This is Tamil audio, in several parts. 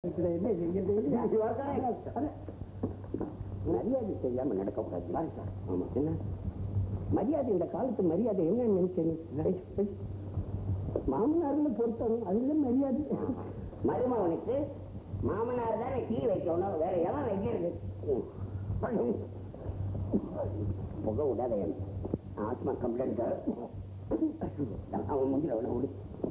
மரியாதை தெரியாம நடக்கக்கூடாது ஆமா என்ன மரியாதை இந்த காலத்து மரியாதை என்ன நினைச்சேன் மாமனார்ல பொறுத்தவங்க அதுல மரியாதை மருமகனுக்கு மாமனார் தானே டீ வைக்கணும் வேற எவன் வைக்கிறது புகை விடாத எனக்கு ஆத்மா கம்ப்ளைண்ட் அவன் முடியல அவனை விடு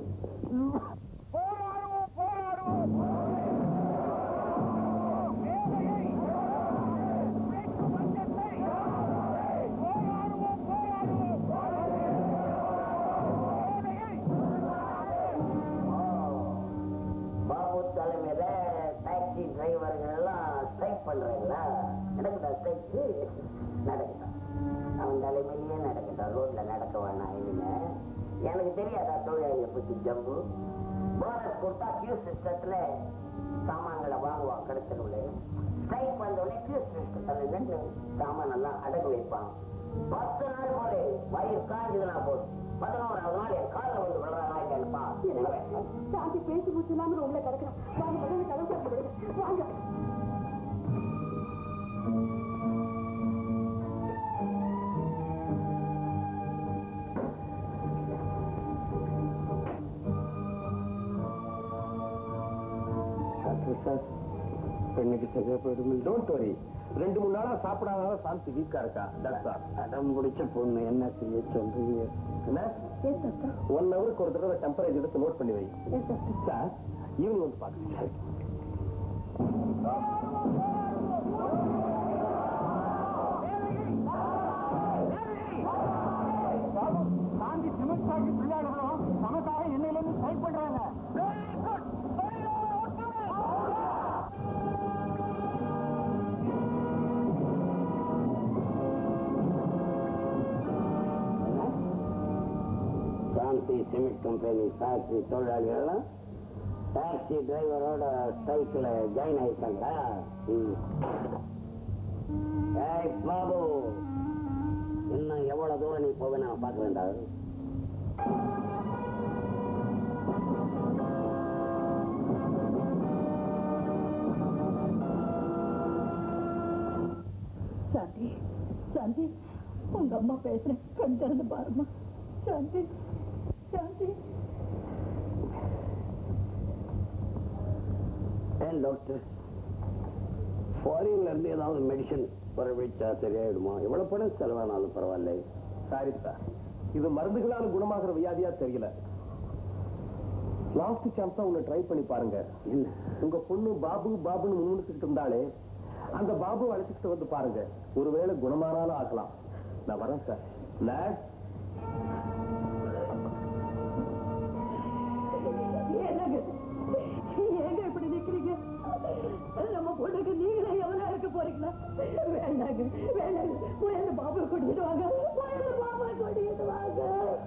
பாபு தலைமையில டாக்ஸி டிரைவர்கள் எல்லாம் ஸ்ட்ரைக் பண்றாங்களா நடக்குதா ஸ்ட்ரைக் நடக்குதா அவன் தலைமையிலேயே நடக்கட்டும் ரோட்ல நடக்க வேணாம் இனிமே எனக்கு தெரியாதா தொழிலாளியை பத்தி ஜம்பு போனஸ் கொடுத்தா கியூ சிஸ்டத்துல சாமான்களை வாங்குவான் கடத்தலுள்ள ஸ்ட்ரைக் வந்த உடனே கியூ சிஸ்டத்துல நின்று சாமான் எல்லாம் அடகு வைப்பான் பத்து நாள் போல வயிறு காஞ்சதுனா போதும் பதினோராவது நாள் என் காலில் வந்து விடுறானா இல்லையானுப்பா சாந்தி பேசி முடிச்சு இல்லாம உள்ள கிடக்குறா வாங்க முதல்ல கதவு திறந்து விடுங்க வாங்க டாக்டர் சார் பெண்ணுக்கு சரியா போயிடும் டோன்ட் வரி ரெண்டு மூணு நாளா சாப்பிடாத சாந்தி வீக்கா இருக்கா தட்ஸ் ஆல் அடம் பிடிச்ச பொண்ணு என்ன செய்ய சொல்றீங்க என்ன எஸ் டாக்டர் ஒன் ஹவருக்கு ஒரு தடவை டெம்பரேச்சர் எடுத்து நோட் பண்ணி வை எஸ் டாக்டர் சார் ஈவினிங் வந்து பாக்குறேன் காந்தி சிமெண்ட் ஃபேக்டரி தொழிலாளர்களும் நமக்காக எண்ணெயில இருந்து ஸ்ட்ரைக் பண்றாங்க சாந்தி சிமெண்ட் கம்பெனி ஃபேக்டரி தொழிலாளிகள் டாக்ஸி டிரைவரோட ஸ்ட்ரைக்கில் ஜாயின் ஆயிட்டாங்களா ம். ஏய் பாபு இன்னும் எவ்வளவு தூரம் நீ போவேன்னு நான் பார்க்க வேண்டாம் சாந்தி சாந்தி உங்க அம்மா பேசுறேன் கண் திறந்து பாருமா சாந்தி சாந்தி ஏன் டாக்டர் ஃபாரின்ல இருந்து ஏதாவது மெடிசன் வரவழைச்சா சரியாயிடுமா எவ்வளவு பணம் செலவானாலும் பரவாயில்ல சாரி சார் இது மருந்துகளால குணமாகிற வியாதியா தெரியல லாஸ்ட் சான்ஸா உன்னை ட்ரை பண்ணி பாருங்க என்ன உங்க பொண்ணு பாபு பாபுன்னு முன்னுக்கிட்டு இருந்தாலே அந்த பாபு அழைச்சிக்கிட்டு வந்து பாருங்க ஒருவேளை குணமானாலும் ஆகலாம் நான் வரேன் சார் லேட் ஏங்க ஏங்க இப்படி நிக்கிறீங்க நம்ம பொண்ணுக்கு நீங்களே எவ்வளவு இருக்க போறீங்களா வேண்டாங்க வேண்டாங்க போய் அந்த பாபுவை கூட்டிட்டு வாங்க போய் அந்த பாபுவை கூட்டிட்டு வாங்க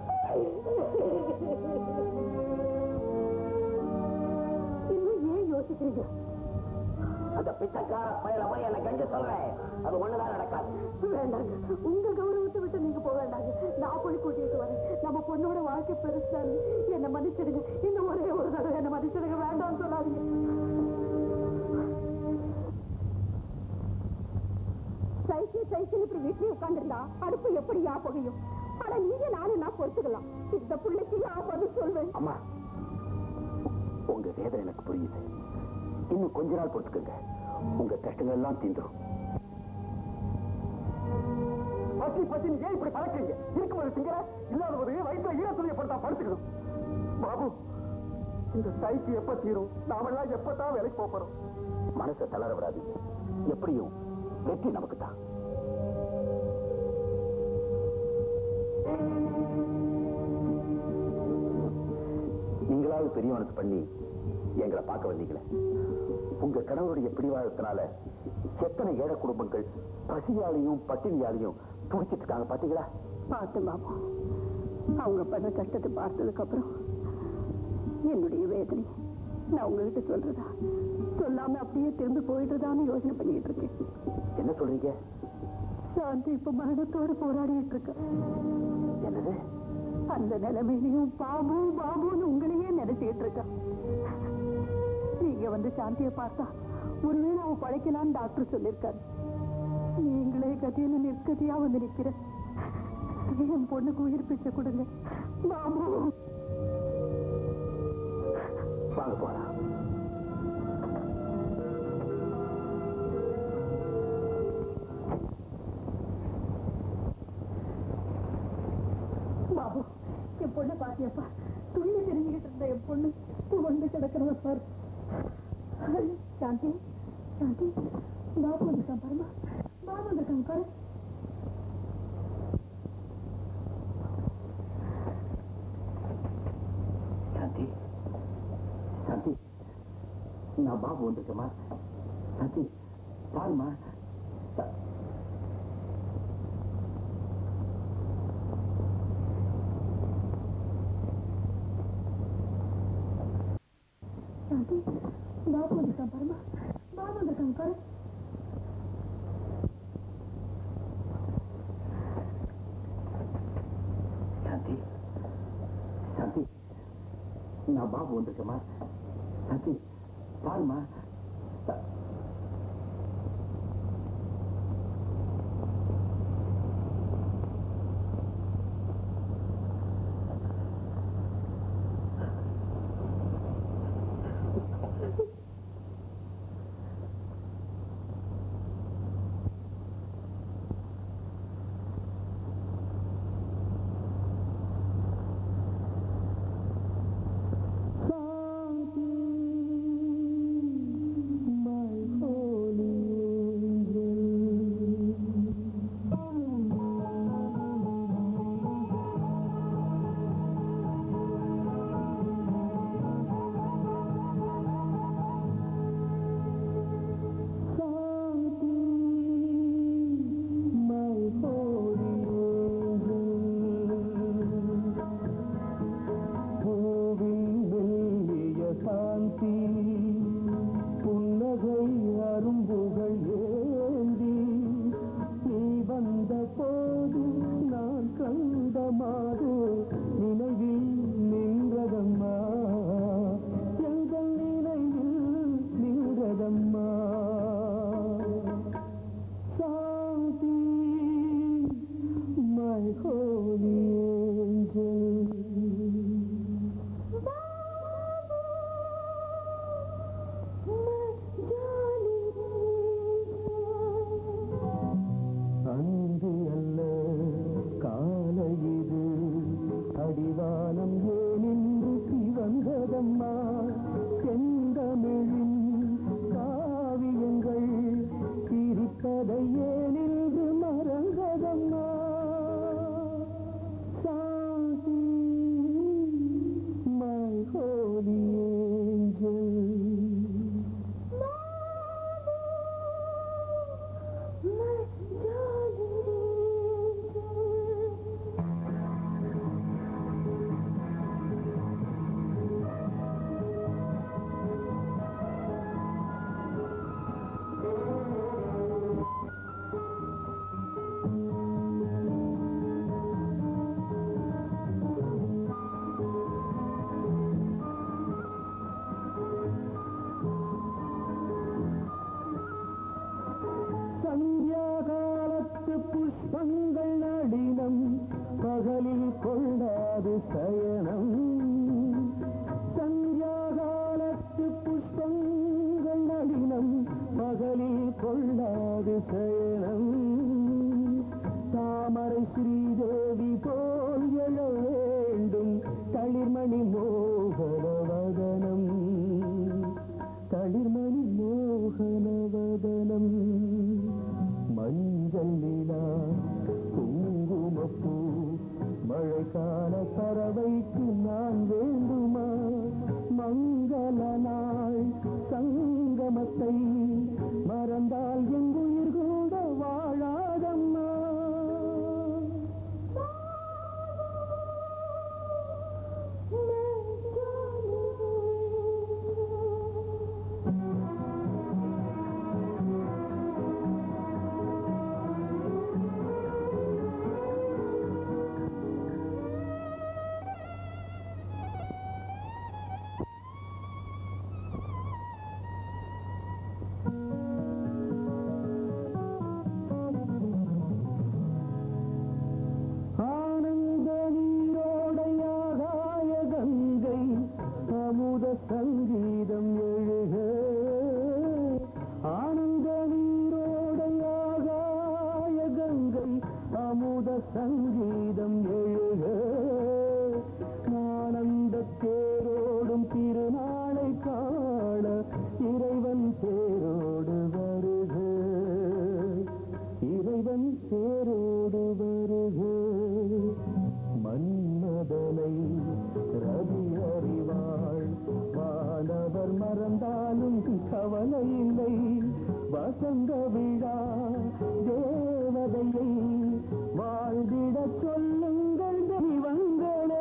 இன்னும் ஏன் யோசிக்கிறீங்க அந்த பிச்சைக்கார பயில போய் என்ன கண்டு சொல்றேன் அது ஒண்ணுதான் நடக்காது வேண்டாங்க உங்க கௌரவத்தை விட்டு நீங்க போக வேண்டாங்க நான் போய் கூட்டிட்டு வரேன் நம்ம பொண்ணோட வாழ்க்கை பெருசாரு என்ன மன்னிச்சிடுங்க இந்த ஒரே ஒரு தடவை என்ன மன்னிச்சிடுங்க வேண்டாம்னு சொல்லாதீங்க சைக்கிள் சைக்கிள் இப்படி வீட்லயே உட்காந்துருந்தா அடுப்பு எப்படியா புகையும் ஆனா நீங்க நானும் நான் பொறுத்துக்கலாம் இந்த பிள்ளைக்கு நான் பதில் சொல்வேன் அம்மா உங்க வேதனை எனக்கு புரியுது இன்னும் கொஞ்ச நாள் பொறுத்துக்கங்க உங்க கஷ்டங்கள் எல்லாம் தீந்துரும் பசி பசின்னு ஏன் இப்படி பழக்கிறீங்க இருக்கும்போது திங்கிற இல்லாத போது வயிற்றுல ஈரத்துணியை போட்டா படுத்துக்கணும் பாபு இந்த ஸ்ட்ரைக்கு எப்ப தீரும் நாமெல்லாம் எப்பதான் வேலைக்கு போப் போறோம் மனசை தளர விடாதீங்க எப்படியும் வெற்றி நமக்கு தான் நீங்களாவது பெரிய மனசு பண்ணி எங்களை பார்க்க வந்தீங்களே உங்க கணவருடைய பிடிவாதத்தினால எத்தனை ஏழை குடும்பங்கள் பசியாலையும் பட்டினியாலையும் துடிச்சிட்டு இருக்காங்க பாத்தீங்களா பார்த்து பாபு அவங்க பண்ண கஷ்டத்தை பார்த்ததுக்கு அப்புறம் என்னுடைய வேதனை நான் உங்ககிட்ட சொல்றதா சொல்லாம அப்படியே திரும்பி போயிடுறதான்னு யோசனை பண்ணிட்டு இருக்கேன் என்ன சொல்றீங்க சாந்தி இப்ப மரணத்தோடு போராடிட்டு இருக்க என்னது அந்த நிலைமையிலையும் பாபு பாபுன்னு உங்களையே நினைச்சுக்கிட்டு இருக்கா நீங்க இங்க வந்து சாந்தியை பார்த்தா ஒருவேளை அவ பழைக்கலான்னு டாக்டர் சொல்லியிருக்காரு நீங்களே கதியில நிற்கதியா வந்து நிக்கிற என் பொண்ணுக்கு உயிர் பிச்சை கொடுங்க பாபு வாங்க போலாம் பாபு என் பொண்ணை பாத்தியப்பா துள்ளி தெரிஞ்சுக்கிட்டு இருந்த என் பொண்ணு வந்து கிடக்கிறத பாரு சாந்தி சாந்தி பாபு வந்திருக்கான் பாருமா பாபு வந்திருக்காங்க பாரு சாந்தி சாந்தி நான் பாபு வந்திருக்கேம்மா சாந்தி பாருமா சா- சாந்தி பாபு வந்திருக்கான் பாருமா பாபு வந்திருக்காங்க பாரு சாந்தி சாந்தி நான் பாபு வந்திருக்கேம்மா சாந்தி பாருமா சா- பூவின் மெல்லிய சாந்தி புன்னகை அரும்புகள் ஏந்தி நீ வந்த போது நான் கண்ட மாது நினைவில் நின்றதம்மா எங்கள் நினைவில் நின்றதம்மா சாந்தி my holy angel அந்தி அல்ல காலை இது அடிவானம் ஏனின்று சிவந்ததம்மா செந்தமிழின் காவியங்கள் சிரிப்பதை ஏனின்று மறந்ததம்மா சாந்தி my holy angel சந்தியாகாலத்து புஷ்பங்கள் நடினம் பகலில் கொள்ளாது சயனம் சந்தியாகாலத்து புஷ்பங்கள் நடினம் பகலில் கொள்ளாது சயனம் தாமரை ஸ்ரீதேவி போல் எழ வேண்டும் தளிர்மணி மோகனவதனம் தளிர்மணி மோகனவதனம் மஞ்சள் நிலா குங்குமப்பூ மழைக்கால பறவைக்கு நான் வேண்டுமா மங்கள நாள் சங்கமத்தை மறந்தால் எங்குயிர் கூட வாழாதம்மா இறைவன் தேரோடு வருக இறைவன் தேரோடு வருக மன்மதனை ரவி அறிவாள் வானவர் மறந்தாலும் கவலை இல்லை வசந்த விழா தேவதையை வாழ்ந்திடச் சொல்லுங்கள் தெய்வங்களே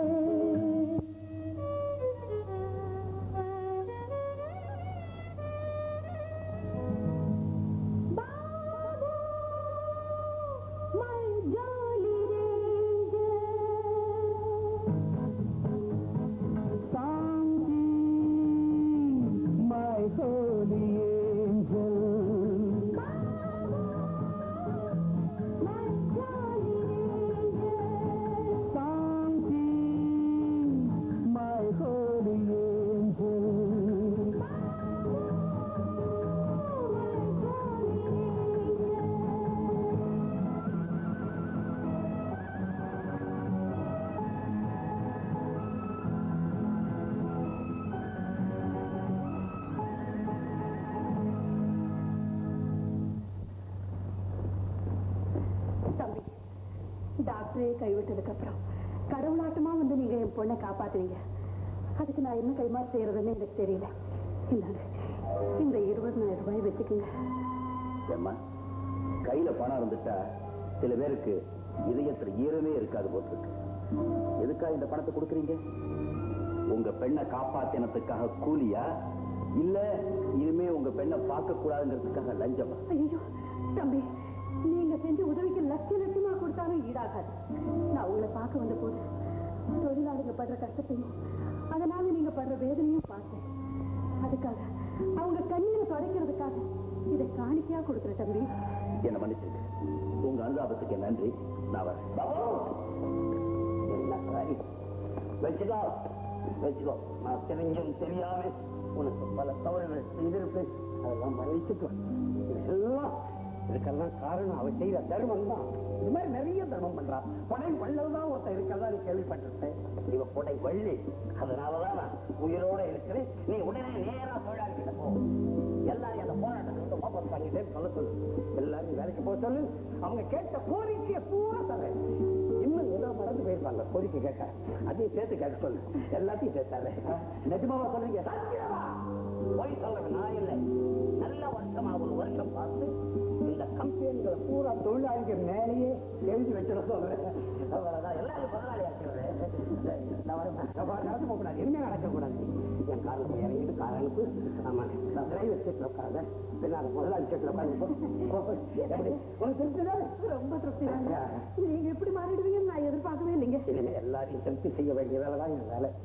Santi, my holy angel. Santi, my holy angel. தம்பி டாக்டரே கைவிட்டதுக்கு அப்புறம் கடவுளாட்டமா வந்து நீங்க என் பொண்ணை காப்பாத்துவீங்க அதுக்கு நான் என்ன கைமாறு செய்யறதுன்னு எனக்கு தெரியல இந்தாங்க இந்த இருபதாயிரம் ரூபாய் வச்சுக்கோங்க ஏம்மா கையில பணம் இருந்துட்டா சில பேருக்கு இதயத்துல ஈரமே இருக்காது போட்டிருக்கு எதுக்கா இந்த பணத்தை கொடுக்குறீங்க உங்க பெண்ணை காப்பாத்தினத்துக்காக கூலியா இல்ல இனிமே உங்க பெண்ணை பார்க்க கூடாதுங்கிறதுக்காக லஞ்சமா ஐயோ தம்பி நீங்க செஞ்ச உதவிக்கு லட்ச லட்சமா கொடுத்தாலும் ஈடாகாது நான் உங்களை பார்க்க வந்த போது தொழிலாளிங்க படுற கஷ்டத்தையும் அதனால நீங்க படுற வேதனையும் பார்த்தேன் அதுக்காக அவங்க கண்ணீரை தொடக்கிறதுக்காக இதை காணிக்கையா கொடுக்குற தம்பி என்ன மன்னிச்சிருங்க உங்க அனுதாபத்துக்கு நன்றி நான் வரேன் பாபு! என்ன காரியம் வச்சுக்கோ வச்சுக்கோ நான் தெரிஞ்சும் தெரியாம உனக்கு பல தவறுகள் செய்திருப்பேன் அதெல்லாம் மன்னிச்சுக்கோ இதெல்லாம் இதுக்கெல்லாம் காரணம் அவ செய்த தர்மம் தான் இது மாதிரி நிறைய தர்மம் பண்றா கொடை வள்ளல் தான் ஒருத்தன் இருக்கதான் நீ கேள்விப்பட்டிருப்பேன் இவ கொடை வள்ளி அதனாலதான் நான் உயிரோட இருக்கிறேன் நீ உடனே நேரா தொழிலாளி கிட்ட போ எல்லாரையும் அந்த போராட்டத்தை வந்து வாபஸ் பண்ணிட்டேன்னு சொல்ல சொல்லு எல்லாரும் வேலைக்கு போக சொல்லு அவங்க கேட்ட கோரிக்கையை பூரா தரேன் இன்னும் ஏதோ மறந்து போயிருப்பாங்க கோரிக்கை கேட்க அதையும் சேர்த்து கேட்க சொல்லு எல்லாத்தையும் சேர்த்தாரு நிஜமாவா சொல்றீங்க சத்தியமா போய் சொல்றேன் நான் இல்லை நல்ல வருஷமா ஒரு வருஷம் பார்த்து இந்த கம்பெனிகளை பூரா தொழிலாளிகள் மேலேயே எழுதி வச்சிட சொல்றேன் அவ்வளவுதான். எல்லாரும் முதலாளி ஆக்கிடுறேன் நான் வரேன். நான் வா- நடந்து போகக்கூடாது எதுவுமே நடக்கக்கூடாது என் காரில் போய் இறங்கிட்டு கார் அனுப்பு ஆமா நான் டிரைவர் சீட்டில் உட்காந்து பின்னால் முதலாளி சீட்டில் உட்காந்து எப்படி உனக்கு தெரிஞ்சுதானே ரொம்ப திருப்தி நீங்க எப்படி மாறிடுவீங்கன்னு நான் எதிர்பார்க்கவே இல்லைங்க இனிமே எல்லாரையும் திருப்தி செய்ய வேண்டிய வேலை தான் என் வேலை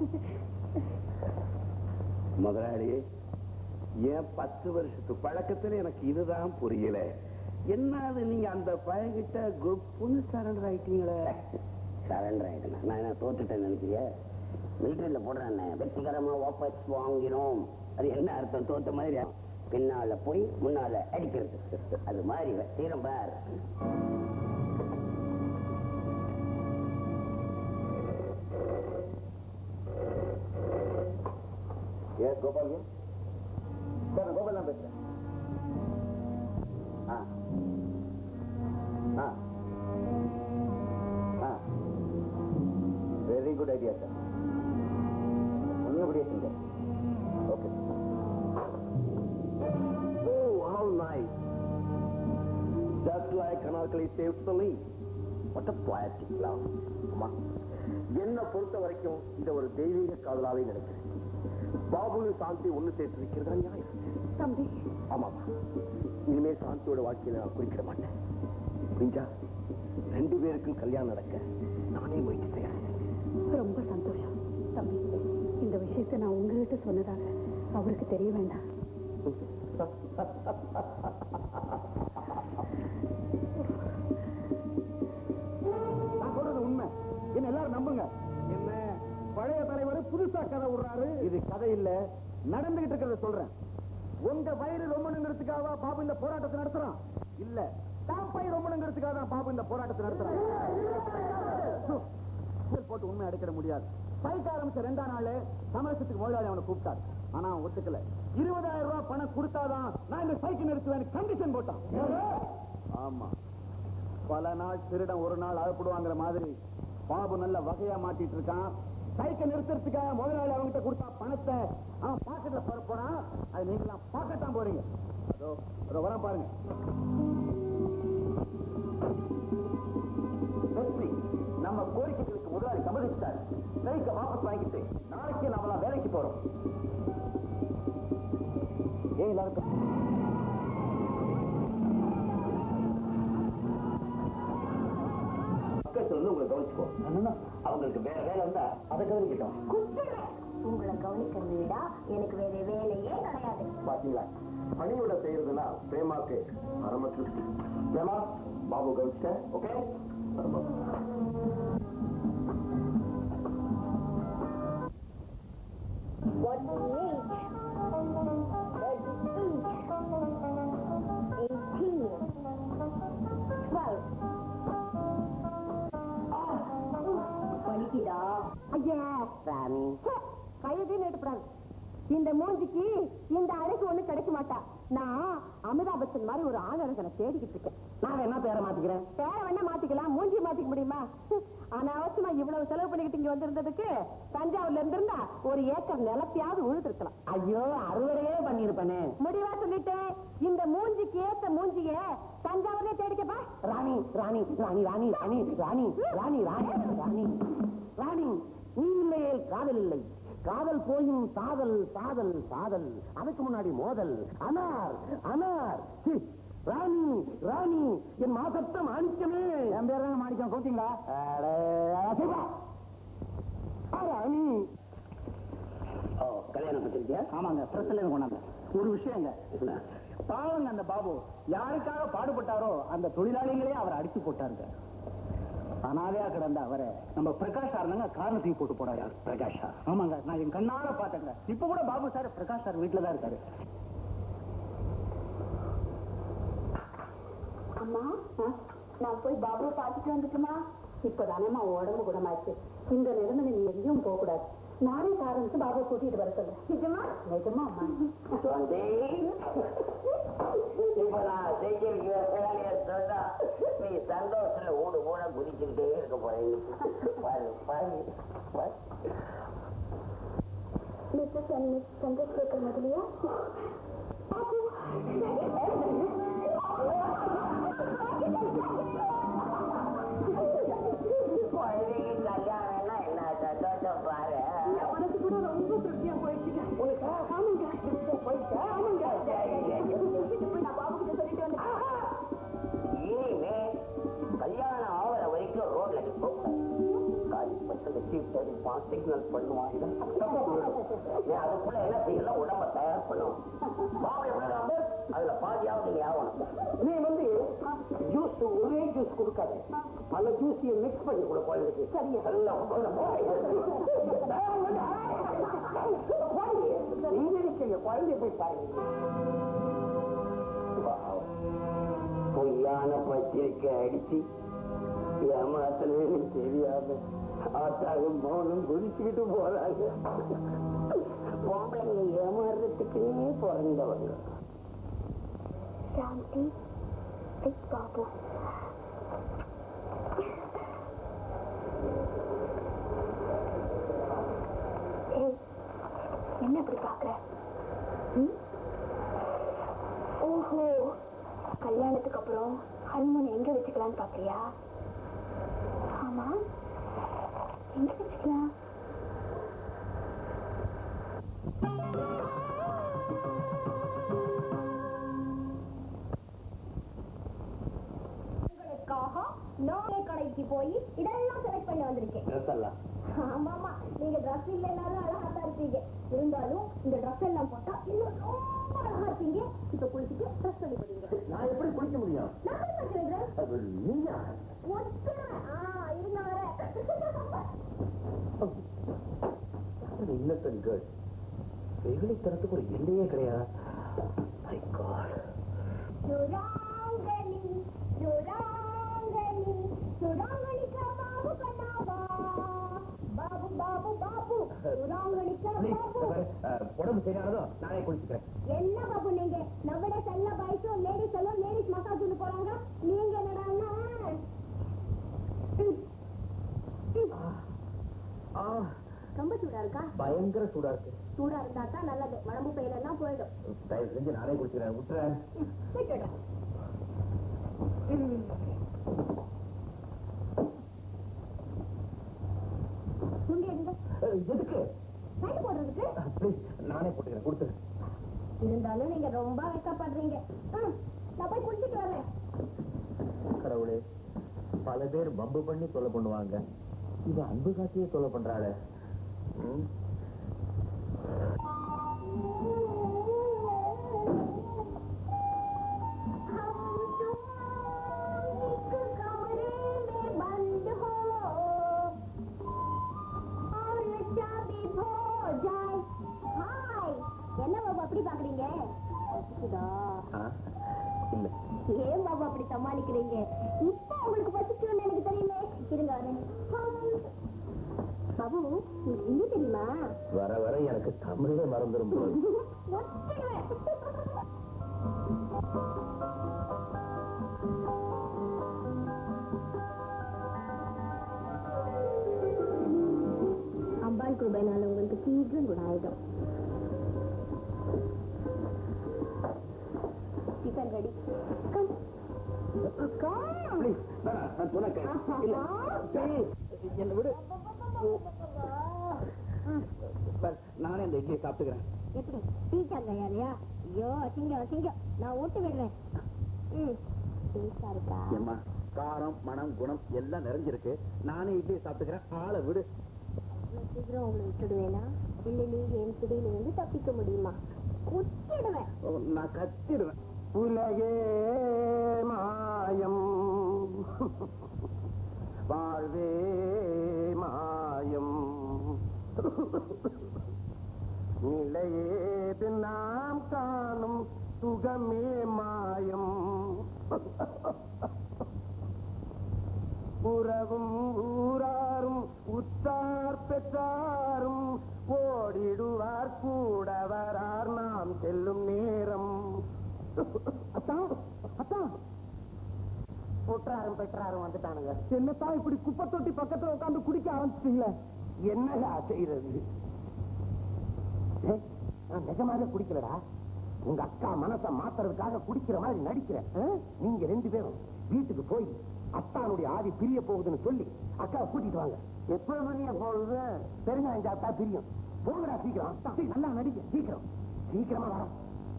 முதலாளி ஏன் பத்து வருஷத்து பழக்கத்துல எனக்கு இதுதான் புரியல என்ன அது நீங்க அந்த பழகிட்ட குப்புன்னு சரண்டர் ஆயிட்டீங்களே சரண்டர் ஆயிட்டேன் நான் என்ன தோத்துட்டேன்னு நினைக்கிறிய மிலிட்டரியில போடுறேன் வெற்றிகரமா வாபஸ் வாங்கினோம் அது என்ன அர்த்தம் தோத்த மாதிரி பின்னால போய் முன்னால அடிக்கிறது அது மாதிரி தீரம் பார் ஏன் கோபால் சார் கோபால் தான் பேசுறேன் ஆ ஆ ஆ வெரி குட் ஐடியா சார் நல்லபடியா செஞ்சேன் okay oh how nice just like Anarkali saves the lee what a poetic love அம்மா என்ன பொறுத்த வரைக்கும் இதை ஒரு தெய்வீக காதலாவே நினைக்கிறேன் பாபுலு சாந்தி ஒண்ணு சேர்த்து வைக்கிறதா நியாயம் தம்பி ஆமாமா இனிமே சாந்தியோட வாழ்க்கையில நான் குறிக்கிட மாட்டேன் புரிஞ்சா ரெண்டு பேருக்கும் கல்யாணம் நடக்க நானே முயற்சி செய்யறேன் ரொம்ப சந்தோஷம் தம்பி இந்த விஷயத்தை நான் உங்ககிட்ட சொன்னதாக அவருக்கு தெரிய வேண்டாம் நான் சொல்றது உண்மை என்ன எல்லாரும் நம்புங்க என்ன பழைய தலைவர் புதுசா கதை விடுறாரு இது கதை இல்ல நடந்துகிட்டு இருக்கிறத சொல்றேன் உங்க வயிறு ரொம்ப நிங்கிறதுக்காக பாபு இந்த போராட்டத்தை நடத்துறான் இல்ல தான் பயிர் ரொம்ப நிங்கிறதுக்காக தான் பாபு இந்த போராட்டத்தை நடத்துறான் சு, போட்டு உண்மை அடைக்கிட முடியாது பைக்க ஆரம்பிச்ச ரெண்டாம் நாள் சமரசத்துக்கு முதலாளி அவனை கூப்பிட்டாரு ஆனா அவன் ஒத்துக்கல இருபதாயிரம் ரூபாய் பணம் கொடுத்தாதான் நான் இந்த சைக்கிள் நிறுத்துவேன் கண்டிஷன் போட்டான் ஆமா பல நாள் திருடன் ஒரு நாள் அகப்படுவாங்கிற மாதிரி பாபு நல்ல வகையா மாட்டிட்டு இருக்கான் சைக்கிள் நிறுத்துறதுக்காக முதலாளி அவங்ககிட்ட கொடுத்தா பணத்தை அவன் பாக்கெட்ல போற போனா அது நீங்களாம் பார்க்கத்தான் போறீங்க அதோ அதோ வர பாருங்க வெற்றி நம்ம கோரிக்கைகளுக்கு முதலாளி சம்மதிச்சிட்டாரு சைக்கிள் வாபஸ் வாங்கிட்டு நாளைக்கு நம்மளாம் வேலைக்கு போறோம் ஏன் எல்லாருக்கும் பக்கத்துல இருந்து உங்களை கவனிச்சுக்கோ அவங்களுக்கு வேற வேலை இருந்தா அதை கவனிக்கிட்டோம் உங்களை கவனிக்கிறத விட எனக்கு வேற வேலையே கிடையாது பாத்தீங்களா பணியோட செய்யறதுனா பிரேமாக்கு பரம திருப்தி பிரேமா பாபு கவனிச்சிட்ட okay What age? Thirty-eight. Eighteen. Twelve. வலிக்குதா ஐயா சாமி கையதே நேட்டுப்படாது இந்த மூஞ்சிக்கு இந்த அழகு ஒண்ணு கிடைக்க மாட்டா நான் அமிதாப் பச்சன் மாதிரி ஒரு ஆளழகனை தேடிக்கிட்டு இருக்கேன் நான் என்ன பேரை மாத்திக்கிறேன் பேரை வேணா மாத்திக்கலாம் மூஞ்சி மாத்திக்க முடியுமா அனாவசியமா இவ்வளவு செலவு பண்ணிக்கிட்டு இங்க வந்திருந்ததுக்கு தஞ்சாவூர்ல இருந்திருந்தா ஒரு ஏக்கர் நிலத்தையாவது உழுதுருக்கலாம் ஐயோ அறுவடையே பண்ணிருப்பேனே முடிவா சொல்லிட்டேன் இந்த மூஞ்சிக்கு ஏத்த மூஞ்சிய தஞ்சாவூர்ல தேடிக்கப்பா ராணி ராணி ராணி ராணி ராணி ராணி ராணி ராணி ராணி ராணி நீ இல்லையே காதல் இல்லை காதல் போயும் சாதல் சாதல் சாதல் அதுக்கு முன்னாடி மோதல் அனார் அனார் சி, ராணி ராணி என் மாசத்த மாணிக்கமே என் பேர் தான் மாணிக்கம் கோத்தீங்களா ராணி ஓ கல்யாணம் பத்திரிக்கையா ஆமாங்க பிரச்சனை கொண்டாங்க ஒரு விஷயங்க பாவங்க அந்த பாபு யாருக்காக பாடுபட்டாரோ அந்த தொழிலாளிகளே அவரை அடிச்சு போட்டாருங்க அனாதையா கிடந்த அவரை நம்ம பிரகாஷ் சார் காரணத்தையும் போட்டு போடாரு பிரகாஷ் சார் ஆமாங்க நான் என் கண்ணால பார்த்தேங்க இப்ப கூட பாபு சார் பிரகாஷ் சார் வீட்டுல தான் இருக்காரு அம்மா நான் போய் பாபுவை பார்த்துட்டு வந்துட்டுமா இப்பதானேம்மா உடம்பு குணமாச்சு இந்த நிலைமையில நீ எங்கேயும் போக கூடாது நானே ஆரம்பிச்சு பாபுவை கூட்டிட்டு வர சொல்றேன் நிஜமா நிஜமா அம்மா சொந்தே இப்ப நான் செஞ்சிருக்கிற வேலையை சொன்னா நீ சந்தோஷத்துல ஊடு ஊட குதிச்சுக்கிட்டே இருக்க போறேன் பாரு பாரு பாரு. மிஸ்ஸஸ் அண்ட் மிஸ் சந்திரசேகர் முதலியா குழந்தைக்கு கல்யாணம்னா என்ன சந்தோஷம் பாரு மனசு கூட ரொம்ப திருப்தியா போயிடுச்சுங்க உனக்கு ஆமாங்க போயிடுச்சா ஆமாங்க போய் நான் பாபு கிட்ட சொல்லிட்டு வந்தேன் இனிமே கல்யாணம் ஆகிற வரைக்கும் ரோட்ல நீ போக காலி பசங்க சீட் அடிப்பான் சிக்னல் பண்ணுவான் இதை சத்தமா போயிடும். நீ அதுக்குள்ள என்ன செய்யலாம் உடம்ப தயார் பண்ணும் பாவம் எப்படி நம்பர் அதுல பாதியாவது நீ ஆகணும் நீ வந்து ஜூஸ் ஒரே ஜூஸ் கொடுக்காத பல ஜூஸையும் மிக்ஸ் பண்ணி கொடு குழந்தைக்கு சரியா எல்லாம் உள்ள நீங்க இருக்கீங்க குழந்தைய போய் பாருங்க பாவம். பொய்யான பத்திரிக்கை அடிச்சு ஏமாத்தலன்னு தெரியாம ஆட்டாக மௌனம் குதிச்சுக்கிட்டு போறாங்க பொம்பளைங்க ஏமாறுறதுக்குன்னே பிறந்தவங்க சாந்தி வித் பாபு ஏய் என்ன இப்படி பாக்குற ம்? ஓஹோ கல்யாணத்துக்கு அப்புறம் ஹனிமூன் எங்க வச்சுக்கலாம்னு பாக்குறியா ஆமா எங்க வச்சுக்கலாம் உங்களுக்காக நானே கடைக்கு போய் இதெல்லாம் செலக்ட் பண்ணி வந்திருக்கேன் ஆமா ஆமா நீங்க ட்ரெஸ் இல்லைனாலும் அழகா தான் இருப்பீங்க இருந்தாலும் இந்த ட்ரெஸ் எல்லாம் போட்டா இன்னும் ரொம்ப அழகா இருப்பீங்க இப்ப குளிச்சுட்டு ட்ரெஸ் பண்ணி போடுவீங்க நான் எப்படி குளிக்க முடியும் நான் போய் பார்க்கிறேன் அது நீயா ஒத்துக்கிறேன் ஆ இருங்க வரேன் இன்னசென்ட் கேர்ள் வெகுளி தரத்துக்கு ஒரு எல்லையே கிடையாது மை காட் சுராங்கனி சுராங்கனி சுராங்கனிக்கா பாபு பண்ணாவா பாபு பாபு பாபு சுராங்கனிக்கா பாபு உடம்பு சரியானதும் நானே குளிச்சுக்கிறேன் என்ன பாபு நீங்க நம்மட செல்ல பாய்ஸும் லேடிஸ் எல்லாம் லேடிஸ் மசாஜ் போறாங்க நீங்க என்னடான்னா ம். ம். ஆ, ரொம்ப சூடா இருக்கா பயங்கர சூடா இருக்கு சூடா இருந்தா தான் நல்லது உடம்பு பெயின் எல்லாம் போயிடும் தயவு செஞ்சு நானே குளிச்சுக்கிறேன் விட்டுறேன் ம், விட்டுடு. ம். துண்டு எடுங்க அஹ், எதுக்கு சைடு போடுறதுக்கு ப்ளீஸ் நானே போட்டுக்கிறேன் கொடுத்துரு இருந்தாலும் நீங்க ரொம்ப வெக்கப்படுறீங்க ம், நான் போய் குளிச்சுட்டு வரேன் கடவுளே பல பேர் பம்பு பண்ணி தொலை பண்ணுவாங்க இவ அன்பு காட்டியே தொலை பண்றாளே ம். हम तुम एक कमरे में बंद हो और चाबी खो जाए हाय என்ன பாபு அப்படி பாக்குறீங்க பசிக்குதா ஆ, இல்ல ஏன் பாபு அப்படி சமாளிக்கிறீங்க இப்போ உங்களுக்கு பசிக்கும்னு எனக்கு தெரியுமே இருங்க வரேன் ஹம். பாபு உங்களுக்கு ஹிந்தி தெரியுமா வர வர எனக்கு தமிழே மறந்துடும் போல ஒத்துக்கிறேன். அம்பாள் கிருபைனால உங்களுக்கு சீக்கிரம் குணம் ஆயிடும் tiffin ready come come please நான் சொன்ன கேளு. இல்ல சரி என்ன விடு பார், நானே இந்த இட்லியை சாப்பிட்டுக்கிறேன் எப்படி டீச்சர் யாரையா ஐயோ அசிங்கம் அசிங்கம் நான் ஓட்டு விடுறேன் ம் டேஸ்டா இருக்கா ஏம்மா காரம் மனம் குணம் எல்லாம் நிறைஞ்சிருக்கு நானே இட்லியை சாப்பிட்டுக்கிறேன் ஆளை விடு இவ்வளவு சீக்கிரம் உங்களை விட்டுடுவேனா இல்ல நீங்க என் பிடியில இருந்து தப்பிக்க முடியுமா குத்திடுவேன் ஓ, நான் கத்திடுவேன் உலகே மாயம் வாழ்வே மாயம் நிலையேது நாம் காணும் சுகமே மாயம் உறவும் ஊராரும் உற்றார் பெற்றாரும் ஓடிடுவார் கூட வரார் நாம் செல்லும் நேரம் அத்தான் அத்தான் உற்றாரும் பெற்றாரும் வந்துட்டானுங்க என்னத்தான் இப்படி குப்பை தொட்டி பக்கத்துல உட்காந்து குடிக்க ஆரம்பிச்சிட்டீங்களே என்னடா செய்யறது ஏய், நான் நிஜமாவே குடிக்கலடா உங்க அக்கா மனச மாத்துறதுக்காக குடிக்கிற மாதிரி நடிக்கிறேன் ஆ? நீங்க ரெண்டு பேரும் வீட்டுக்கு போய் அத்தானுடைய ஆவி பிரிய போகுதுன்னு சொல்லி அக்காவை கூட்டிட்டு வாங்க எப்ப பிரிய போகுது பெருங்காயம் சாப்பிட்டா பிரியும் போங்கடா சீக்கிரம் அத்தா, சீ, நல்லா நடிக்க சீக்கிரம் சீக்கிரமா வர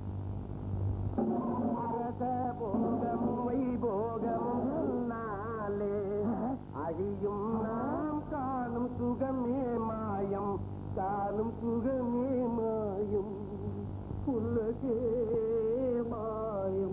அரச போகமும் வைபோகமும் நாளே அழியும் நாம் காணும் சுகமே மாயம் காணும் சுகமே மாயம் உலகே மாயம்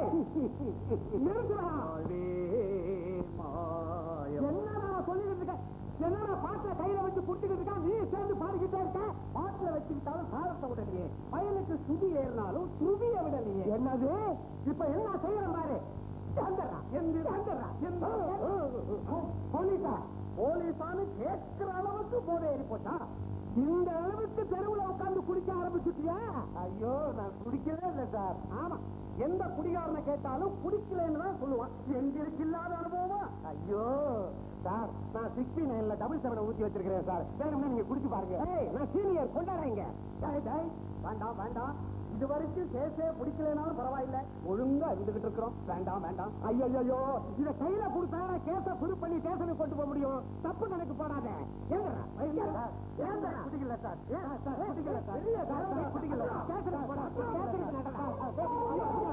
மாயே மாயம் என்னடா சொல்லிட்டு இருக்க என்னடா பாட்டுல கையில வச்சு குட்டிக்கிட்டு இருக்கா நீ சேர்ந்து பாடிக்கிட்டே இருக்க பாட்டுல வச்சுக்கிட்டாலும் சாரத்தை விடலையே வயலுக்கு சுதி ஏறினாலும் சுருதிய விடலையே என்னது இப்ப என்ன செய்யறேன் பாரு வந்துடுறா, எந்திரு, வந்துடுறா, எந்திரு. போலீஸா போலீஸானு கேட்கிற அளவுக்கு போதை ஏறி போச்சா இந்த அளவுக்கு தெருவுல உட்கார்ந்து குடிக்க ஆரம்பிச்சுட்டியா ஐயோ நான் குடிக்கவே இல்லை சார் ஆமா எந்த குடிகாரனை கேட்டாலும் குடிக்கலன்னு தான் சொல்லுவான் எங்களுக்கு இல்லாத அனுபவமா ஐயோ சார் நான் சிக்ஸ்டி நைன்ல டபுள் செவனை ஊத்தி வச்சிருக்கிறேன் சார் வேணும்னா நீங்க குடிச்சு பாருங்க ஏய், நான் சீனியர் கொண்டாடுறீங்க டேய், டேய், வேண்டாம் வேண்டாம் இது வரைக்கும் சேசே பிடிக்கலனாலும் பரவாயில்ல ஒழுங்கா இருந்துகிட்டு இருக்கிறோம் வேண்டாம் வேண்டாம் ஐயோ இத கையில கொடுத்தா கேஸ புது பண்ணி ஸ்டேஷனுக்கு கொண்டு போக முடியும் தப்பு கணக்கு போடாத ஏங்கடா, ஏங்கடா, ஏங்கடா? குடிக்கல சார் ஏன் சார், குடிக்கல சார். இல்ல சார், நான் குடிக்கல. ஸ்டேஷனுக்கு போடா. ஸ்டேஷனுக்கு நடடா.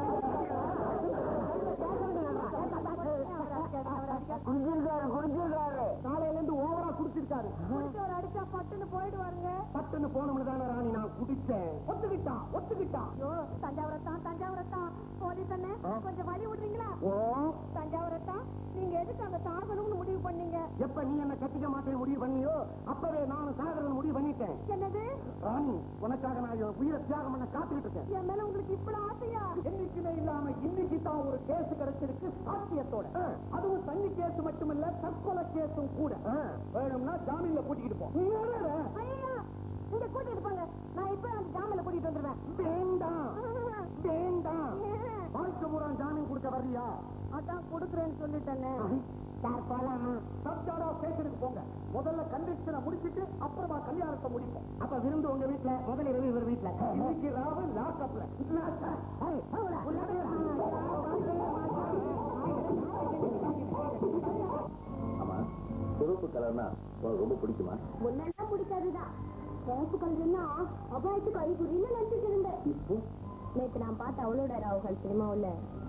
குடிச்சிருக்காரு குடிச்சிருக்காரு காலையில இருந்து ஓவரா குடிச்சிருக்காரு குடிச்சவர் அடிச்சா பட்டுன்னு போயிடுவாருங்க பட்டுன்னு போனோம்னு தானே ராணி நான் குடிச்சேன் ஒத்துக்கிட்டான் ஒத்துக்கிட்டான் ஐயோ தஞ்சாவூரத்தான் தஞ்சாவூரத்தான் போலீஸ் அண்ணே கொஞ்சம் வழி விடுறீங்களா ஓ தஞ்சாவூரத்தான் நீங்க எதுக்கு அங்க சாகணும்னு முடிவு பண்ணீங்க எப்ப நீ என்ன கட்டிக்க மாட்டேன்னு முடிவு பண்ணியோ அப்பவே நானும் சாகரன் முடிவு பண்ணிட்டேன் என்னது ராணி உனக்காக நான் என் உயிரை தியாகம் பண்ண காத்துக்கிட்டு இருக்கேன் என் மேல உங்களுக்கு இவ்வளவு ஆசையா என்னைக்குமே இல்லாம இன்னைக்கு தான் ஒரு கேஸ் கிடைச்சிருக்கு சாட்சியத்தோட அதுவும் தண்ணி கேஸ் மட்டுமில்ல தற்கொலை கேஸும் கூட வேணும்னா ஜாமீன்ல கூட்டிக்கிட்டு போ ஐயா இங்க கூட்டிட்டு போங்க நான் இப்ப அந்த ஜாமல கூட்டிட்டு வந்துருவேன் வேண்டாம் வேண்டாம் வாழ்க்கை பூரா ஜாமீன் கொடுக்க வர்றியா அதான் கொடுக்குறேன்னு சொல்லிட்டேனே சார் போலாம் சப்ஜாடா ஸ்டேஷனுக்கு போங்க முதல்ல கன்வெக்ஷனை முடிச்சிட்டு அப்புறமா கல்யாணத்தை முடிப்போம் அப்ப விருந்து உங்க வீட்டுல முதல் இரவு இவர் வீட்டுல இன்னைக்கு ராவு லாக்கப்ல ஆமா சிவப்பு கலர்னா உனக்கு ரொம்ப பிடிக்குமா முன்னெல்லாம் பிடிக்காதுதான் சிவப்பு கலர்னா அபாயத்துக்கு அறிகுறின்னு நினைச்சிட்டு இருந்தேன் இப்போ நேத்து நான் பார்த்த அவளோட ராவுகள் சினிமாவுல